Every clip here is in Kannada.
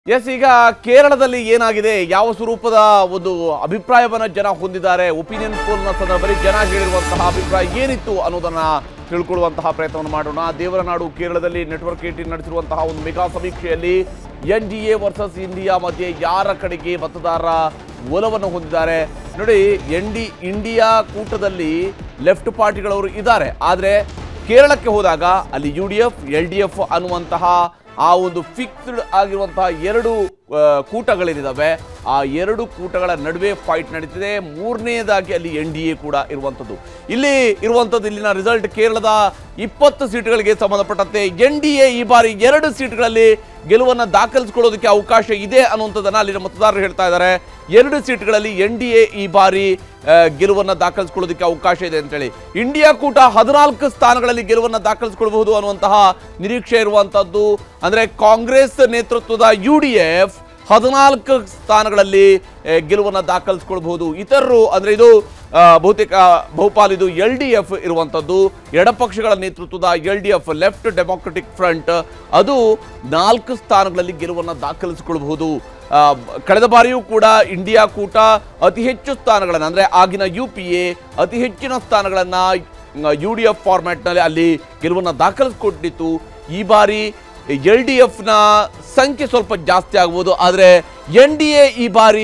ಎಸ್ ಈಗ ಕೇರಳದಲ್ಲಿ ಏನಾಗಿದೆ ಯಾವ ಸ್ವರೂಪದ ಒಂದು ಅಭಿಪ್ರಾಯವನ್ನ ಜನ ಹೊಂದಿದ್ದಾರೆ ಒಪಿನಿಯನ್ ಪೋಲ್ನ ಸಂದರ್ಭದಲ್ಲಿ ಜನ ಹೇಳಿರುವಂತಹ ಅಭಿಪ್ರಾಯ ಏನಿತ್ತು ಅನ್ನೋದನ್ನ ತಿಳ್ಕೊಳ್ಳುವಂತಹ ಪ್ರಯತ್ನವನ್ನು ಮಾಡೋಣ ದೇವರನಾಡು ಕೇರಳದಲ್ಲಿ ನೆಟ್ವರ್ಕ್ ಏಟಿ ನಡೆಸಿರುವಂತಹ ಒಂದು ಮೆಗಾ ಸಮೀಕ್ಷೆಯಲ್ಲಿ N D A versus India ಮಧ್ಯೆ ಯಾರ ಕಡೆಗೆ ಮತದಾರರ ಒಲವನ್ನು ಹೊಂದಿದ್ದಾರೆ ನೋಡಿ ಎನ್ ಡಿ ಇಂಡಿಯಾ ಕೂಟದಲ್ಲಿ ಲೆಫ್ಟ್ ಪಾರ್ಟಿಗಳವರು ಇದ್ದಾರೆ ಆದರೆ ಕೇರಳಕ್ಕೆ ಹೋದಾಗ ಅಲ್ಲಿ U D F L D F ಅನ್ನುವಂತಹ ಆ ಒಂದು ಫಿಕ್ಸ್ಡ್ ಆಗಿರುವಂತಹ ಎರಡು ಆ, ಕೂಟಗಳೇನಿದಾವೆ ಆ ಎರಡು ಕೂಟಗಳ ನಡುವೆ ಫೈಟ್ ನಡೀತಿದೆ ಮೂರನೆಯದಾಗಿ ಅಲ್ಲಿ ಎನ್ ಡಿ ಎ ಕೂಡ ಇರುವಂಥದ್ದು ಇಲ್ಲಿ ಇರುವಂಥದ್ದು ಇಲ್ಲಿನ ರಿಸಲ್ಟ್ ಕೇರಳದ ಇಪ್ಪತ್ತು ಸೀಟ್ಗಳಿಗೆ ಸಂಬಂಧಪಟ್ಟಂತೆ ಎನ್ ಡಿ ಎ ಈ ಬಾರಿ ಎರಡು ಸೀಟ್ಗಳಲ್ಲಿ ಗೆಲುವನ್ನು ದಾಖಲಿಸಿಕೊಳ್ಳೋದಕ್ಕೆ ಅವಕಾಶ ಇದೆ ಅನ್ನುವಂಥದ್ದನ್ನ ಅಲ್ಲಿನ ಮತದಾರರು ಹೇಳ್ತಾ ಇದ್ದಾರೆ ಎರಡು ಸೀಟ್ಗಳಲ್ಲಿ ಎನ್ ಡಿ ಎ ಈ ಬಾರಿ ಆ, ಗೆಲುವನ್ನು ದಾಖಲಿಸಿಕೊಳ್ಳೋದಕ್ಕೆ ಅವಕಾಶ ಇದೆ ಅಂತೇಳಿ ಇಂಡಿಯಾ ಕೂಟ ಹದಿನಾಲ್ಕು ಸ್ಥಾನಗಳಲ್ಲಿ ಗೆಲುವನ್ನು ದಾಖಲಿಸಿಕೊಳ್ಳಬಹುದು ಅನ್ನುವಂತಹ ನಿರೀಕ್ಷೆ ಇರುವಂತದ್ದು ಅಂದ್ರೆ ಕಾಂಗ್ರೆಸ್ ನೇತೃತ್ವದ ಯು ಡಿ ಎಫ್ ಹದಿನಾಲ್ಕು ಸ್ಥಾನಗಳಲ್ಲಿ ಆ, ಗೆಲುವನ್ನು ದಾಖಲಿಸಿಕೊಳ್ಬಹುದು ಇತರರು ಅಂದ್ರೆ ಇದು ಆ, ಬಹುತೇಕ ಬಹುಪಾಲು ಇದು ಎಲ್ ಡಿ ಎಫ್ ಇರುವಂಥದ್ದು ಎಡಪಕ್ಷಗಳ ನೇತೃತ್ವದ L D F left democratic front ಅದು ನಾಲ್ಕು ಸ್ಥಾನಗಳಲ್ಲಿ ಗೆಲುವನ್ನು ದಾಖಲಿಸಿಕೊಳ್ಳಬಹುದು ಆ, ಕಳೆದ ಬಾರಿಯೂ ಕೂಡ ಇಂಡಿಯಾ ಕೂಟ ಅತಿ ಹೆಚ್ಚು ಸ್ಥಾನಗಳನ್ನು ಅಂದರೆ ಆಗಿನ ಯು ಪಿ ಎ ಅತಿ ಹೆಚ್ಚಿನ ಸ್ಥಾನಗಳನ್ನು ಯು ಡಿ ಎಫ್ ಫಾರ್ಮ್ಯಾಟ್ನಲ್ಲಿ ಅಲ್ಲಿ ಗೆಲುವನ್ನು ದಾಖಲಿಸಿಕೊಟ್ಟಿತ್ತು ಈ ಬಾರಿ ಎಲ್ ಡಿ ಎಫ್ನ ಸಂಖ್ಯೆ ಸ್ವಲ್ಪ ಜಾಸ್ತಿ ಆಗ್ಬೋದು ಆದರೆ ಎನ್ ಡಿ ಎ ಈ ಬಾರಿ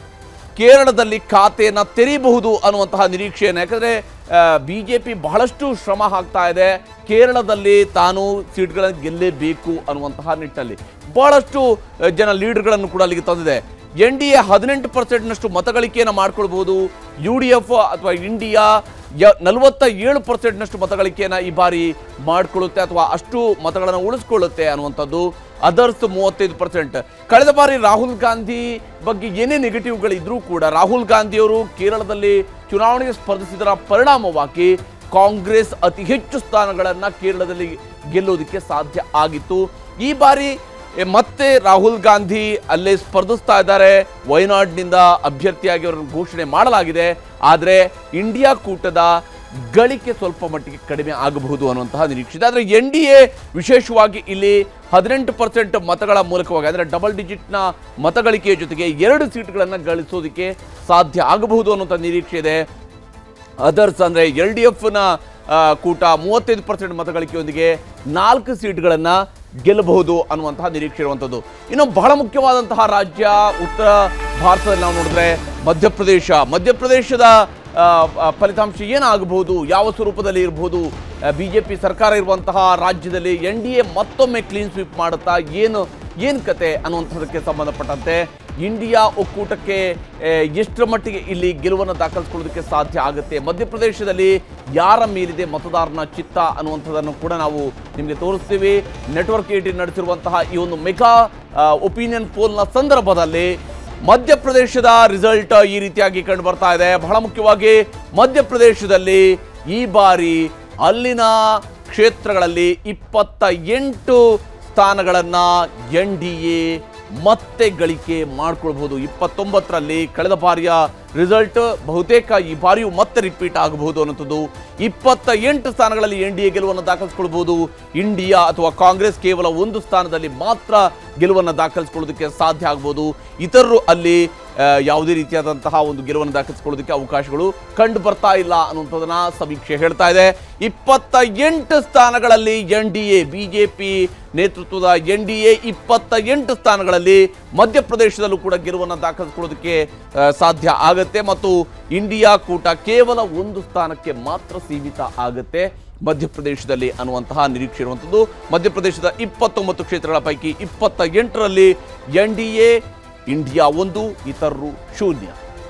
ಕೇರಳದಲ್ಲಿ ಖಾತೆಯನ್ನ ತೆರೀಬಹುದು ಅನ್ನುವಂತಹ ನಿರೀಕ್ಷೆಯನ್ನು ಯಾಕಂದ್ರೆ ಬಿ ಜೆ ಪಿ ಬಹಳಷ್ಟು ಶ್ರಮ ಹಾಕ್ತಾ ಇದೆ ಕೇರಳದಲ್ಲಿ ತಾನು ಸೀಟ್ಗಳನ್ನು ಗೆಲ್ಲೇಬೇಕು ಅನ್ನುವಂತಹ ನಿಟ್ಟಿನಲ್ಲಿ ಬಹಳಷ್ಟು ಆ, ಜನ ಲೀಡರ್ಗಳನ್ನು ಕೂಡ ಅಲ್ಲಿಗೆ ತಂದಿದೆ ಎನ್ ಡಿ ಎ ಹದಿನೆಂಟು ಪರ್ಸೆಂಟ್ನಷ್ಟು ಮತಗಳಿಕೆಯನ್ನು ಮಾಡ್ಕೊಳ್ಬಹುದು ಯು ಡಿ ಎಫ್ ಅಥವಾ ಇಂಡಿಯಾ ಯ ನಲವತ್ತ ಏಳು ಪರ್ಸೆಂಟ್ನಷ್ಟು ಮತಗಳಿಕೆಯನ್ನು ಈ ಬಾರಿ ಮಾಡಿಕೊಳ್ಳುತ್ತೆ ಅಥವಾ ಅಷ್ಟು ಮತಗಳನ್ನು ಉಳಿಸ್ಕೊಳ್ಳುತ್ತೆ ಅನ್ನುವಂಥದ್ದು ಅದರ್ಸ್ ಮೂವತ್ತೈದು ಪರ್ಸೆಂಟ್ ಕಳೆದ ಬಾರಿ ರಾಹುಲ್ ಗಾಂಧಿ ಬಗ್ಗೆ ಏನೇ ನೆಗೆಟಿವ್ಗಳಿದ್ರೂ ಕೂಡ ರಾಹುಲ್ ಗಾಂಧಿಯವರು ಕೇರಳದಲ್ಲಿ ಚುನಾವಣೆಗೆ ಸ್ಪರ್ಧಿಸಿದರ ಪರಿಣಾಮವಾಗಿ ಕಾಂಗ್ರೆಸ್ ಅತಿ ಹೆಚ್ಚು ಸ್ಥಾನಗಳನ್ನು ಕೇರಳದಲ್ಲಿ ಗೆಲ್ಲೋದಕ್ಕೆ ಸಾಧ್ಯ ಆಗಿತ್ತು ಈ ಬಾರಿ ಎ, ಮತ್ತೆ ರಾಹುಲ್ ಗಾಂಧಿ ಅಲ್ಲೇ ಸ್ಪರ್ಧಿಸ್ತಾ ಇದ್ದಾರೆ ವಯನಾಡ್ನಿಂದ ಅಭ್ಯರ್ಥಿಯಾಗಿ ಅವರನ್ನು ಘೋಷಣೆ ಮಾಡಲಾಗಿದೆ ಆದರೆ ಇಂಡಿಯಾ ಕೂಟದ ಗಳಿಕೆ ಸ್ವಲ್ಪ ಮಟ್ಟಿಗೆ ಕಡಿಮೆ ಆಗಬಹುದು ಅನ್ನುವಂತಹ ನಿರೀಕ್ಷೆ ಇದೆ ಆದರೆ ಎನ್ ಡಿ ಎ ವಿಶೇಷವಾಗಿ ಇಲ್ಲಿ ಹದಿನೆಂಟು ಪರ್ಸೆಂಟ್ ಮತಗಳ ಮೂಲಕವಾಗಿ ಅಂದರೆ ಡಬಲ್ ಡಿಜಿಟ್ನ ಮತಗಳಿಕೆಯ ಜೊತೆಗೆ ಎರಡು ಸೀಟ್ಗಳನ್ನು ಗಳಿಸೋದಕ್ಕೆ ಸಾಧ್ಯ ಆಗಬಹುದು ಅನ್ನುವಂಥ ನಿರೀಕ್ಷೆ ಇದೆ ಅದರ್ಸ್ ಅಂದರೆ ಎಲ್ ಡಿ ಎಫ್ನ ಕೂಟ ಮೂವತ್ತೈದು ಪರ್ಸೆಂಟ್ ಮತಗಳಿಕೆಯೊಂದಿಗೆ ನಾಲ್ಕು ಸೀಟ್ಗಳನ್ನು ಗೆಲ್ಲಬಹುದು ಅನ್ನುವಂತಹ ನಿರೀಕ್ಷೆ ಇರುವಂಥದ್ದು ಇನ್ನು ಬಹಳ ಮುಖ್ಯವಾದಂತಹ ರಾಜ್ಯ ಉತ್ತರ ಭಾರತದಲ್ಲಿ ನಾವು ನೋಡಿದ್ರೆ ಮಧ್ಯಪ್ರದೇಶ ಮಧ್ಯಪ್ರದೇಶದ ಆ, ಆ, ಫಲಿತಾಂಶ ಏನಾಗಬಹುದು ಯಾವ ಸ್ವರೂಪದಲ್ಲಿ ಇರಬಹುದು ಬಿ ಜೆ ಪಿ ಸರ್ಕಾರ ಇರುವಂತಹ ರಾಜ್ಯದಲ್ಲಿ ಎನ್ ಡಿ ಎ ಮತ್ತೊಮ್ಮೆ ಕ್ಲೀನ್ ಸ್ವೀಪ್ ಮಾಡುತ್ತಾ ಏನು ಏನು ಕತೆ ಅನ್ನುವಂಥದ್ದಕ್ಕೆ ಸಂಬಂಧಪಟ್ಟಂತೆ ಇಂಡಿಯಾ ಒಕ್ಕೂಟಕ್ಕೆ ಆ, ಎಷ್ಟರ ಮಟ್ಟಿಗೆ ಇಲ್ಲಿ ಗೆಲುವನ್ನು ದಾಖಲಿಸ್ಕೊಳ್ಳೋದಕ್ಕೆ ಸಾಧ್ಯ ಆಗುತ್ತೆ ಮಧ್ಯಪ್ರದೇಶದಲ್ಲಿ ಯಾರ ಮೇಲಿದೆ ಮತದಾರನ ಚಿತ್ತ ಅನ್ನುವಂಥದ್ದನ್ನು ಕೂಡ ನಾವು ನಿಮಗೆ ತೋರಿಸ್ತೀವಿ ನೆಟ್ವರ್ಕ್ ಏಟಿ ನಡೆಸಿರುವಂತಹ ಈ ಒಂದು ಮೆಗಾ ಒಪಿನಿಯನ್ ಪೋಲ್ನ ಸಂದರ್ಭದಲ್ಲಿ ಮಧ್ಯಪ್ರದೇಶದ ರಿಸಲ್ಟ್ ಈ ರೀತಿಯಾಗಿ ಕಂಡು ಬರ್ತಾ ಇದೆ ಬಹಳ ಮುಖ್ಯವಾಗಿ ಮಧ್ಯಪ್ರದೇಶದಲ್ಲಿ ಈ ಬಾರಿ ಅಲ್ಲಿನ ಕ್ಷೇತ್ರಗಳಲ್ಲಿ ಇಪ್ಪತ್ತ ಎಂಟು ಸ್ಥಾನಗಳನ್ನ ಎನ್ ಡಿ ಎ ಮತ್ತೆ ಗಳಿಕೆ ಮಾಡ್ಕೊಳ್ಬಹುದು ಇಪ್ಪತ್ತೊಂಬತ್ತರಲ್ಲಿ ಕಳೆದ ಬಾರಿಯ ರಿಸಲ್ಟ್ ಬಹುತೇಕ ಈ ಬಾರಿಯೂ ಮತ್ತೆ ರಿಪೀಟ್ ಆಗಬಹುದು ಅನ್ನುವಂಥದ್ದು ಇಪ್ಪತ್ತ ಎಂಟು ಸ್ಥಾನಗಳಲ್ಲಿ ಎನ್ ಡಿ ಎ ಗೆಲುವನ್ನು ದಾಖಲಿಸಿಕೊಳ್ಬಹುದು ಇಂಡಿಯಾ ಅಥವಾ ಕಾಂಗ್ರೆಸ್ ಕೇವಲ ಒಂದು ಸ್ಥಾನದಲ್ಲಿ ಮಾತ್ರ ಗೆಲುವನ್ನು ದಾಖಲಿಸಿಕೊಳ್ಳೋದಕ್ಕೆ ಸಾಧ್ಯ ಆಗ್ಬೋದು ಇತರರು ಅಲ್ಲಿ ಆ, ಯಾವುದೇ ರೀತಿಯಾದಂತಹ ಒಂದು ಗೆಲುವನ್ನು ದಾಖಲಿಸಿಕೊಳ್ಳೋದಕ್ಕೆ ಅವಕಾಶಗಳು ಕಂಡು ಬರ್ತಾ ಇಲ್ಲ ಅನ್ನುವಂಥದ್ದನ್ನ ಸಮೀಕ್ಷೆ ಹೇಳ್ತಾ ಇದೆ ಇಪ್ಪತ್ತ ಎಂಟು ಸ್ಥಾನಗಳಲ್ಲಿ ಎನ್ ಡಿ ಎ ಬಿಜೆಪಿ ನೇತೃತ್ವದ ಎನ್ ಡಿ ಎ ಇಪ್ಪತ್ತ ಎಂಟು ಸ್ಥಾನಗಳಲ್ಲಿ ಮಧ್ಯಪ್ರದೇಶದಲ್ಲೂ ಕೂಡ ಗೆಲುವನ್ನು ದಾಖಲಿಸಿಕೊಳ್ಳೋದಕ್ಕೆ ಆ, ಸಾಧ್ಯ ಆಗುತ್ತೆ ಮತ್ತು ಇಂಡಿಯಾ ಕೂಟ ಕೇವಲ ಒಂದು ಸ್ಥಾನಕ್ಕೆ ಮಾತ್ರ ಸೀಮಿತ ಆಗುತ್ತೆ ಮಧ್ಯಪ್ರದೇಶದಲ್ಲಿ ಅನ್ನುವಂತಹ ನಿರೀಕ್ಷೆ ಇರುವಂಥದ್ದು ಮಧ್ಯಪ್ರದೇಶದ ಇಪ್ಪತ್ತೊಂಬತ್ತು ಕ್ಷೇತ್ರಗಳ ಪೈಕಿ ಇಪ್ಪತ್ತ ಎಂಟರಲ್ಲಿ ಎನ್ ಡಿ ಎ ಇಂಡಿಯಾ ಒಂದು ಇತರರು ಶೂನ್ಯ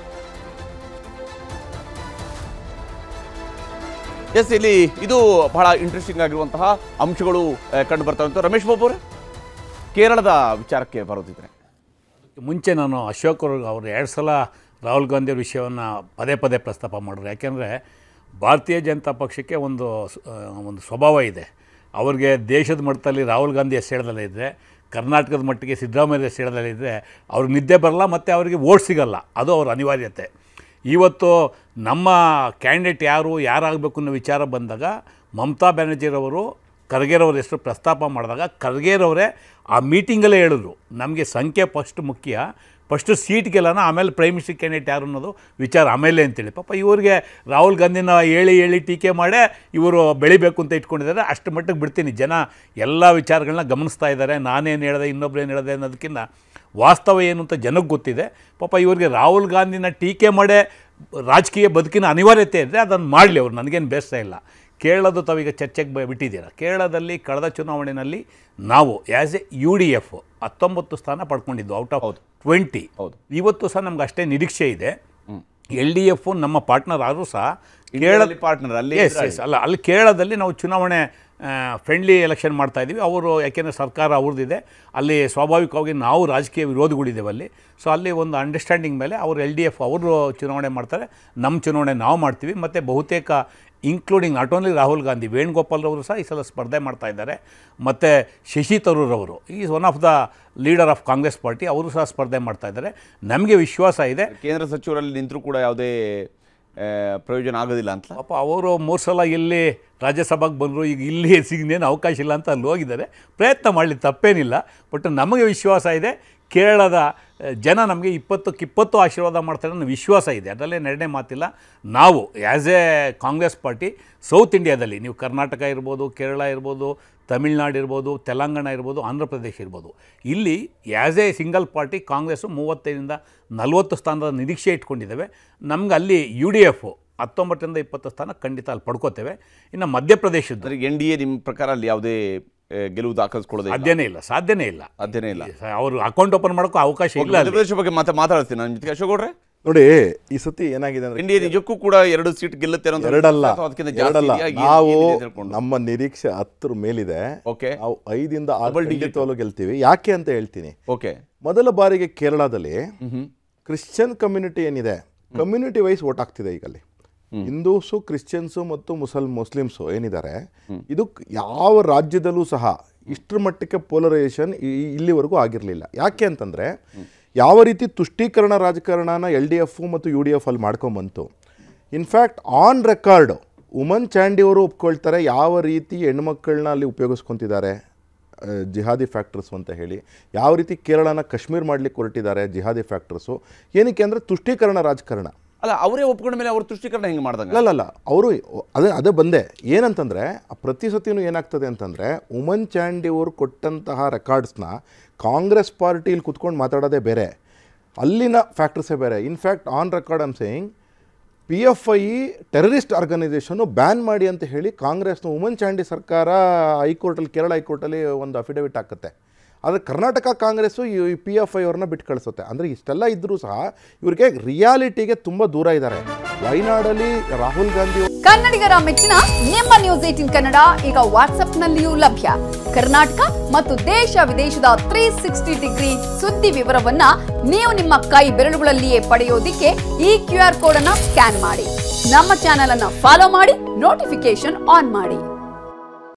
ಎಸ್ ಇಲ್ಲಿ ಇದು ಬಹಳ ಇಂಟ್ರೆಸ್ಟಿಂಗ್ ಆಗಿರುವಂತಹ ಅಂಶಗಳು ಆ, ಕಂಡು ಬರ್ತಾ ಉಂಟು ರಮೇಶ್ ಬಾಬು ಅವರೇ ಕೇರಳದ ವಿಚಾರಕ್ಕೆ ಬರೋದಿದ್ರೆ ಮುಂಚೆ ನಾನು ಅಶೋಕ್ ಅವರು ಅವರು ಎರಡು ಸಲ ರಾಹುಲ್ ಗಾಂಧಿ ಅವ್ರ ವಿಷಯವನ್ನು ಪದೇ ಪದೇ ಪ್ರಸ್ತಾಪ ಮಾಡಿದ್ರು ಯಾಕೆಂದರೆ ಭಾರತೀಯ ಜನತಾ ಪಕ್ಷಕ್ಕೆ ಒಂದು ಸ್- ಆ, ಒಂದು ಸ್ವಭಾವ ಇದೆ ಅವ್ರಿಗೆ ದೇಶದ ಮಟ್ಟದಲ್ಲಿ ರಾಹುಲ್ ಗಾಂಧಿ ಎಷ್ಟು ಇದ್ದರೆ ಕರ್ನಾಟಕದ ಮಟ್ಟಿಗೆ ಸಿದ್ದರಾಮಯ್ಯ ಎಷ್ಟು ಇದ್ದರೆ ಅವ್ರಿಗೆ ನಿದ್ದೆ ಬರಲ್ಲ ಮತ್ತು ಅವರಿಗೆ ವೋಟ್ ಸಿಗಲ್ಲ ಅದು ಅವ್ರ ಅನಿವಾರ್ಯತೆ ಇವತ್ತು ನಮ್ಮ ಕ್ಯಾಂಡಿಡೇಟ್ ಯಾರು ಯಾರಾಗಬೇಕು ಅನ್ನೋ ವಿಚಾರ ಬಂದಾಗ ಮಮತಾ ಬ್ಯಾನರ್ಜಿರವರು ಖರ್ಗೆರವ್ರ ಹೆಸರು ಪ್ರಸ್ತಾಪ ಮಾಡಿದಾಗ ಖರ್ಗೆರವರೇ ಆ ಮೀಟಿಂಗಲ್ಲೇ ಹೇಳಿದ್ರು ನಮಗೆ ಸಂಖ್ಯೆ ಫಸ್ಟ್ ಮುಖ್ಯ ಫಸ್ಟು ಸೀಟ್ ಗೆಲ್ಲೋಣ ಆಮೇಲೆ ಪ್ರೈಮ್ ಮಿನಿಸ್ಟರ್ ಕ್ಯಾಂಡಿಡೇಟ್ ಯಾರು ಅನ್ನೋದು ವಿಚಾರ ಆಮೇಲೆ ಅಂತೇಳಿ ಪಾಪ ಇವ್ರಿಗೆ ರಾಹುಲ್ ಗಾಂಧಿನ ಹೇಳಿ ಹೇಳಿ ಟೀಕೆ ಮಾಡೇ ಇವರು ಬೆಳಿಬೇಕು ಅಂತ ಇಟ್ಕೊಂಡಿದ್ದಾರೆ ಅಷ್ಟು ಮಟ್ಟಿಗೆ ಬಿಡ್ತೀನಿ ಜನ ಎಲ್ಲ ವಿಚಾರಗಳನ್ನ ಗಮನಿಸ್ತಾ ಇದ್ದಾರೆ ನಾನೇನು ಹೇಳಿದೆ ಇನ್ನೊಬ್ರೇನು ಹೇಳಿದೆ ಅನ್ನೋದಕ್ಕಿಂತ ವಾಸ್ತವ ಏನು ಅಂತ ಜನಕ್ಕೆ ಗೊತ್ತಿದೆ ಪಾಪ ಇವ್ರಿಗೆ ರಾಹುಲ್ ಗಾಂಧಿನ ಟೀಕೆ ಮಾಡೇ ರಾಜಕೀಯ ಬದುಕಿನ ಅನಿವಾರ್ಯತೆ ಇದ್ದರೆ ಅದನ್ನು ಮಾಡಲಿ ಅವ್ರು ನನಗೇನು ಬೇಸರ ಇಲ್ಲ ಕೇರಳದ ತಾವೀಗ ಚರ್ಚೆಗೆ ಬ ಬಿಟ್ಟಿದ್ದೀರಾ ಕೇರಳದಲ್ಲಿ ಕಳೆದ ಚುನಾವಣೆಯಲ್ಲಿ ನಾವು as a U D F ಹತ್ತೊಂಬತ್ತು ಸ್ಥಾನ ಪಡ್ಕೊಂಡಿದ್ದು ಔಟ್ ಆಫ್ ಟ್ವೆಂಟಿ ಹೌದು. ಇವತ್ತು ಸಹ ನಮ್ಗೆ ಅಷ್ಟೇ ನಿರೀಕ್ಷೆ ಇದೆ ಎಲ್ ಡಿ ಎಫ್ ನಮ್ಮ ಪಾರ್ಟ್ನರ್ ಆದರೂ ಸಹ ಕೇರಳ ಕೇರಳ ಪಾರ್ಟ್ನರ್ ಅಲ್ಲಿ ಎಸ್ ಎಸ್ ಅಲ್ಲ ಅಲ್ಲಿ ಕೇರಳದಲ್ಲಿ ನಾವು ಚುನಾವಣೆ ಫ್ರೆಂಡ್ಲಿ ಎಲೆಕ್ಷನ್ ಮಾಡ್ತಾ ಇದ್ದೀವಿ ಅವರು ಯಾಕೆಂದರೆ ಸರ್ಕಾರ ಅವ್ರದ್ದಿದೆ ಅಲ್ಲಿ ಸ್ವಾಭಾವಿಕವಾಗಿ ನಾವು ರಾಜಕೀಯ ವಿರೋಧಿಗಳಿದ್ದೇವೆ ಅಲ್ಲಿ ಸೊ ಅಲ್ಲಿ ಒಂದು ಅಂಡರ್ಸ್ಟ್ಯಾಂಡಿಂಗ್ ಮೇಲೆ ಅವರು ಎಲ್ ಡಿ ಎಫ್ ಅವರು ಚುನಾವಣೆ ಮಾಡ್ತಾರೆ ನಮ್ಮ ಚುನಾವಣೆ ನಾವು ಮಾಡ್ತೀವಿ ಮತ್ತು ಬಹುತೇಕ including not only Rahul Gandhi Venugopal ಅವರು ಸಹ ಈ ಸಲ ಸ್ಪರ್ಧೆ ಮಾಡ್ತಾ ಇದ್ದಾರೆ ಮತ್ತು ಶಶಿ ತರೂರ್ ಅವರು is one of the leader of Congress party ಅವರು ಸಹ ಸ್ಪರ್ಧೆ ಮಾಡ್ತಾ ಇದ್ದಾರೆ ನಮಗೆ ವಿಶ್ವಾಸ ಇದೆ ಕೇಂದ್ರ ಸಚಿವರಲ್ಲಿ ನಿಂತರೂ ಕೂಡ ಯಾವುದೇ ಆ, ಪ್ರಯೋಜನ ಆಗೋದಿಲ್ಲ ಅಂತ ಪಾಪ ಅವರು ಮೂರು ಸಲ ಇಲ್ಲಿ ರಾಜ್ಯಸಭೆಗೆ ಬಂದರು ಈಗ ಇಲ್ಲಿ ಸಿಗನೇನು ಅವಕಾಶ ಇಲ್ಲ ಅಂತ ಅಲ್ಲಿ ಹೋಗಿದ್ದಾರೆ ಪ್ರಯತ್ನ ಮಾಡಲಿ ತಪ್ಪೇನಿಲ್ಲ ಬಟ್ ನಮಗೆ ವಿಶ್ವಾಸ ಇದೆ ಕೇರಳದ ಆ, ಜನ ನಮಗೆ ಇಪ್ಪತ್ತಕ್ಕೆ ಇಪ್ಪತ್ತು ಆಶೀರ್ವಾದ ಮಾಡ್ತಾರೆ ಅನ್ನೋ ವಿಶ್ವಾಸ ಇದೆ ಅದರಲ್ಲೇ ಎರಡನೇ ಮಾತಿಲ್ಲ ನಾವು as a Congress party south ಇಂಡಿಯಾದಲ್ಲಿ ನೀವು ಕರ್ನಾಟಕ ಇರ್ಬೋದು ಕೇರಳ ಇರ್ಬೋದು ತಮಿಳ್ನಾಡು ಇರ್ಬೋದು ತೆಲಂಗಾಣ ಇರ್ಬೋದು ಆಂಧ್ರ ಪ್ರದೇಶ ಇರ್ಬೋದು ಇಲ್ಲಿ as a single party Congress ಮೂವತ್ತೈದರಿಂದ ನಲವತ್ತು ಸ್ಥಾನದ ನಿರೀಕ್ಷೆ ಇಟ್ಕೊಂಡಿದ್ದೇವೆ ನಮ್ಗೆ ಅಲ್ಲಿ ಯು ಡಿ ಎಫ್ ಹತ್ತೊಂಬತ್ತರಿಂದ ಇಪ್ಪತ್ತು ಸ್ಥಾನ ಖಂಡಿತ ಅಲ್ಲಿ ಪಡ್ಕೋತೇವೆ ಇನ್ನು ಮಧ್ಯಪ್ರದೇಶದ್ದು ಅಂದ್ರೆ ಎನ್ ಡಿ ಎ ನಿಮ್ಮ ಪ್ರಕಾರ ಅಲ್ಲಿ ಯಾವುದೇ ಆ, ಗೆಲುವು ದಾಖಲಿಸ್ಕೊಳ್ಳೋದೇ ಇಲ್ಲ. ಸಾಧ್ಯನೇ ಇಲ್ಲ ಸಾಧ್ಯನೇ ಇಲ್ಲ ಸಾಧ್ಯನೇ ಇಲ್ಲ ಅವರು ಅಕೌಂಟ್ ಓಪನ್ ಮಾಡೋಕ್ಕೂ ಅವಕಾಶ ಇಲ್ಲ ಅಲ್ಲಿ. ಮಧ್ಯಪ್ರದೇಶ ಬಗ್ಗೆ ಮತ್ತೆ ಮಾತಾಡ್ತೀನಿ ನನ್ನ ಜೊತೆಗೆ ಅಶೋಕ್ ಗೌಡ್ರೆ ನೋಡಿ ಈ ಸತಿ ಏನಾಗಿದೆ ಅಂದ್ರೆ ಎನ್ ಡಿ ಎ ನಿಜಕ್ಕೂ ಕೂಡ ಎರಡು ಸೀಟ್ ಗೆಲ್ಲುತ್ತೆ ಅನ್ನೋ ಎರಡಲ್ಲ ಅಥವಾ ಅದಕ್ಕಿಂತ ಜಾಸ್ತಿ ಎರಡಲ್ಲ ಇದೆಯಾ? ಏನ್- ನಾವು ಏನಿದೆ ಅಂತ ಹೇಳ್ಕೊಂಡು. ನಮ್ಮ ನಿರೀಕ್ಷೆ ಹತ್ತರ ಮೇಲಿದೆ ಓಕೆ ನಾವು ಐದಿಂದ ಆರು Double digit. ಖಂಡಿತವಾಗ್ಲೂ ಗೆಲ್ತೀವಿ ಯಾಕೆ ಅಂತ ಹೇಳ್ತೀನಿ ಓಕೆ ಮೊದಲ ಬಾರಿಗೆ ಕೇರಳದಲ್ಲಿ ಹ್ಮ್ ಕ್ರಿಶ್ಚಿಯನ್ ಕಮ್ಯುನಿಟಿ ಏನಿದೆ ಕಮ್ಯುನಿಟಿ ವೈಸ್ ವೋಟ್ ಆಗ್ತಿದೆ ಈಗ ಅಲ್ಲಿ ಹಿಂದೂಸು ಕ್ರಿಶ್ಚಿಯನ್ಸು ಮತ್ತು ಮುಸಲ್ ಮುಸ್ಲಿಮ್ಸು ಏನಿದ್ದಾರೆ ಇದು ಯಾವ ರಾಜ್ಯದಲ್ಲೂ ಸಹ ಇಷ್ಟರ ಮಟ್ಟಕ್ಕೆ ಪೋಲರೈಸೇಷನ್ ಇಲ್ಲಿವರೆಗೂ ಆಗಿರಲಿಲ್ಲ ಯಾಕೆ ಅಂತಂದರೆ ಯಾವ ರೀತಿ ತುಷ್ಟೀಕರಣ ರಾಜಕಾರಣನ ಎಲ್ ಡಿ ಎಫ್ ಮತ್ತು ಯು ಡಿ ಎಫ್ ಅಲ್ಲಿ ಮಾಡ್ಕೊಂಬಂತು in fact on record Oommen Chandy ಅವರು ಒಪ್ಕೊಳ್ತಾರೆ ಯಾವ ರೀತಿ ಹೆಣ್ಮಕ್ಳನ್ನ ಅಲ್ಲಿ ಉಪಯೋಗಿಸ್ಕೊತಿದ್ದಾರೆ ಆ, ಜಿಹಾದಿ ಫ್ಯಾಕ್ಟ್ರಸ್ ಅಂತ ಹೇಳಿ ಯಾವ ರೀತಿ ಕೇರಳನ ಕಾಶ್ಮೀರ್ ಮಾಡ್ಲಿಕ್ಕೆ ಹೊರಟಿದ್ದಾರೆ ಜಿಹಾದಿ ಫ್ಯಾಕ್ಟ್ರಸ್ಸು ಏನಕ್ಕೆ ಅಂದರೆ ತುಷ್ಟೀಕರಣ ರಾಜಕಾರಣ ಅಲ್ಲ ಅವರೇ ಒಪ್ಕೊಂಡ ಮೇಲೆ ಅವ್ರ ತುಷ್ಟೀಕರಣ ಹೆಂಗೆ ಮಾಡ್ದಂಗ ಅಲ್ಲ ಅಲ್ಲ ಅವರು ಅದೇ ಅದೇ ಬಂದೆ ಏನಂತಂದರೆ ಪ್ರತಿ ಸತಿನೂ ಏನಾಗ್ತದೆ ಅಂತಂದರೆ ಉಮನ್ ಚಾಂಡಿ ಅವರು ಕೊಟ್ಟಂತಹ ರೆಕಾರ್ಡ್ಸ್ನ ಕಾಂಗ್ರೆಸ್ ಪಾರ್ಟಿಲಿ ಕುತ್ಕೊಂಡು ಮಾತಾಡೋದೇ ಬೇರೆ ಅಲ್ಲಿನ ಫ್ಯಾಕ್ಟ್ರಸೇ ಬೇರೆ in fact on record I'm saying P F I terrorist ಆರ್ಗನೈಸೇಷನ್ನು ಬ್ಯಾನ್ ಮಾಡಿ ಅಂತ ಹೇಳಿ ಕಾಂಗ್ರೆಸ್ನ ಉಮನ್ ಚಾಂಡಿ ಸರ್ಕಾರ ಹೈಕೋರ್ಟಲ್ಲಿ ಕೇರಳ ಹೈಕೋರ್ಟಲ್ಲಿ ಒಂದು ಅಫಿಡವಿಟ್ ಹಾಕುತ್ತೆ ಆದರೆ ಕರ್ನಾಟಕ ಕಾಂಗ್ರೆಸ್ಸು ಈ ಪಿ ಎಫ್ ಐ ಅವ್ರನ್ನ ಬಿಟ್ಟು ಕಳಿಸುತ್ತೆ ಅಂದರೆ ಇಷ್ಟೆಲ್ಲ ಇದ್ದರೂ ಸಹ ಇವ್ರಿಗೆ ರಿಯಾಲಿಟಿಗೆ ತುಂಬ ದೂರ ಇದ್ದಾರೆ ವಯನಾಡಲ್ಲಿ ರಾಹುಲ್ ಗಾಂಧಿ ಕನ್ನಡಿಗರ ಮೆಚ್ಚಿನ ನಿಮ್ಮ ನ್ಯೂಸ್ ಏಟಿನ್ ಕನ್ನಡ ಈಗ ವಾಟ್ಸ್ಆಪ್ನಲ್ಲಿಯೂ ಲಭ್ಯ ಕರ್ನಾಟಕ ಮತ್ತು ದೇಶ ವಿದೇಶದ ತ್ರೀ ಸಿಕ್ಸ್ಟಿ ಡಿಗ್ರಿ ಸುದ್ದಿ ವಿವರವನ್ನ ನೀವು ನಿಮ್ಮ ಕೈ ಬೆರಳುಗಳಲ್ಲಿಯೇ ಪಡೆಯೋದಿಕ್ಕೆ ಈ ಕ್ಯೂ ಆರ್ ಕೋಡ್ ಅನ್ನ ಸ್ಕ್ಯಾನ್ ಮಾಡಿ ನಮ್ಮ ಚಾನೆಲ್ ಅನ್ನ ಫಾಲೋ ಮಾಡಿ ನೋಟಿಫಿಕೇಶನ್ ಆನ್ ಮಾಡಿ